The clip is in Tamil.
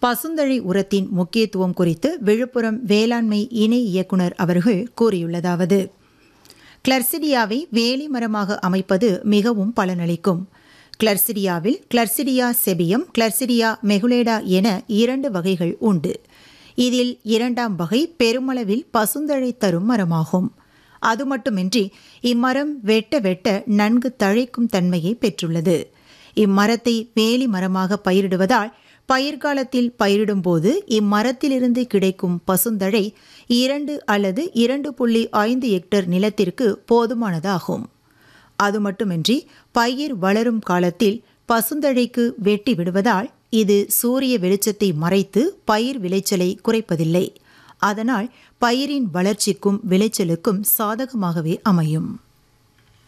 பசுந்தழை உரத்தின் முக்கியத்துவம் குறித்து விழுப்புரம் வேளாண்மை இணை இயக்குனர் அவர்கள் கூறியுள்ளதாவது கிளர்சிடியாவை வேலி மரமாக அமைப்பது மிகவும் பலனளிக்கும் கிளர்சிடியாவில் கிளர்சிடியா செபியம் கிளர்சிடியா மெகுலேடா என இரண்டு வகைகள் உண்டு இதில் இரண்டாம் வகை பெருமளவில் பசுந்தழை தரும் மரமாகும் அது மட்டுமின்றி இம்மரம் வெட்ட வெட்ட நன்கு தழைக்கும் தன்மையை பெற்றுள்ளது இம்மரத்தை வேலி மரமாக பயிரிடுவதால் பயிர்காலத்தில் பயிரிடும்போது இம்மரத்திலிருந்து கிடைக்கும் பசுந்தழை இரண்டு அல்லது இரண்டு புள்ளி ஐந்து ஹெக்டர் நிலத்திற்கு போதுமானதாகும் அது மட்டுமின்றி பயிர் வளரும் காலத்தில் பசுந்தழைக்கு வெட்டி விடுவதால் இது சூரிய வெளிச்சத்தை மறைத்து பயிர் விளைச்சலை குறைப்பதில்லை அதனால் பயிரின் வளர்ச்சிக்கும் விளைச்சலுக்கும் சாதகமாகவே அமையும்